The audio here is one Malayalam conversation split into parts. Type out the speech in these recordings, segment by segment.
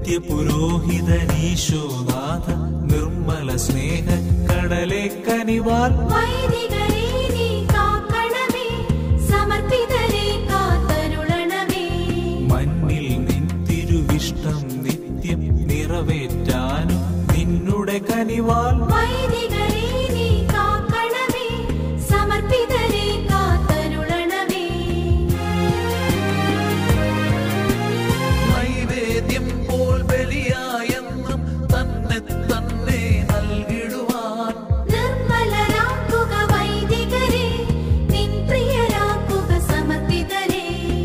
നിത്യപുരോഹിതനീശോനാഥ നിർമ്മല സ്നേഹ കടലെ കനിവാൽ വൈദികരെ നീ കാക്കണമേ സമർപ്പിതരെ കാത്തരുളണമേ മണ്ണിൽ നിൻ തിരുവിഷ്ടം നിത്യം നിറവേറ്റാനും നിന്നുടെ കനിവാൽ വൈദികരെ നീ കാക്കണമേ സമർപ്പിതരെ കാത്തരുളണമേ നൈവേദ്യം പോൽ ബലിയായെന്നും തന്നെ തന്നെ നൽകിടുവാൻ നിർമ്മലരാക്കുക വൈദികരെ നിൻ പ്രിയരാക്കുക സമർപ്പിതരെ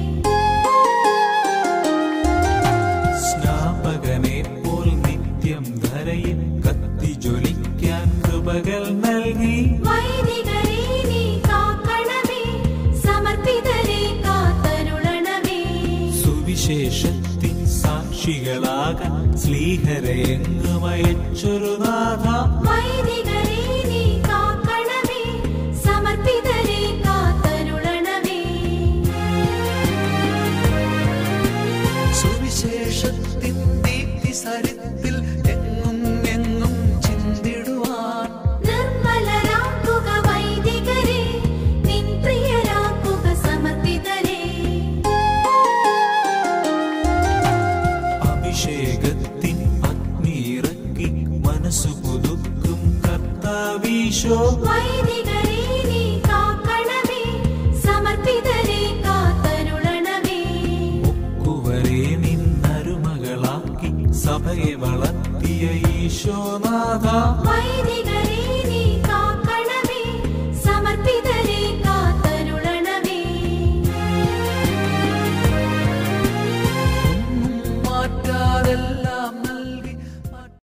സ്നാപകനെ പോൽ നിത്യം ധരയിൽ കത്തി ജ്വലിക്കാൻ കൃപകൾ നൽകി വൈദികരെ നീ കാക്കണമേ സമർപ്പിതരെ കാത്തരുളണമേ സുവിശേഷത്തിൻ സാക്ഷികളാകാൻ സ്ലീഹരെ എങ്ങുമയച്ചൊരു നാഥ വൈദികരെ നീ കാക്കണമേ സമർപ്പിതരെ കാത്തരുളണമേ സുവിശേഷത്തിൻ ദീപ്തി സരിത്തിൽ എങ്ങും എങ്ങും ചിന്തിടുവാൻ നിർമ്മലരാക്കുക വൈദികരെ നിൻ പ്രിയരാക്കുക സമർപ്പിതരെ അഭിഷേകത്തിൻ അഗ്നിയിറക്കി മനസ്സു പുതുക്കും കർത്താവീശോ വൈദികരെ നീ കാക്കണമേ സമർപ്പിതരെ കാത്തരുളണമേ മുക്കുവരെ നിന്നരുമകളാക്കി സഭയെ വളർത്തിയ ഈശോനാഥ വൈദികരെ നീ കാക്കണമേ സമർപ്പിതരെ കാത്തരുളണമേ ഒന്നും മാറ്റാ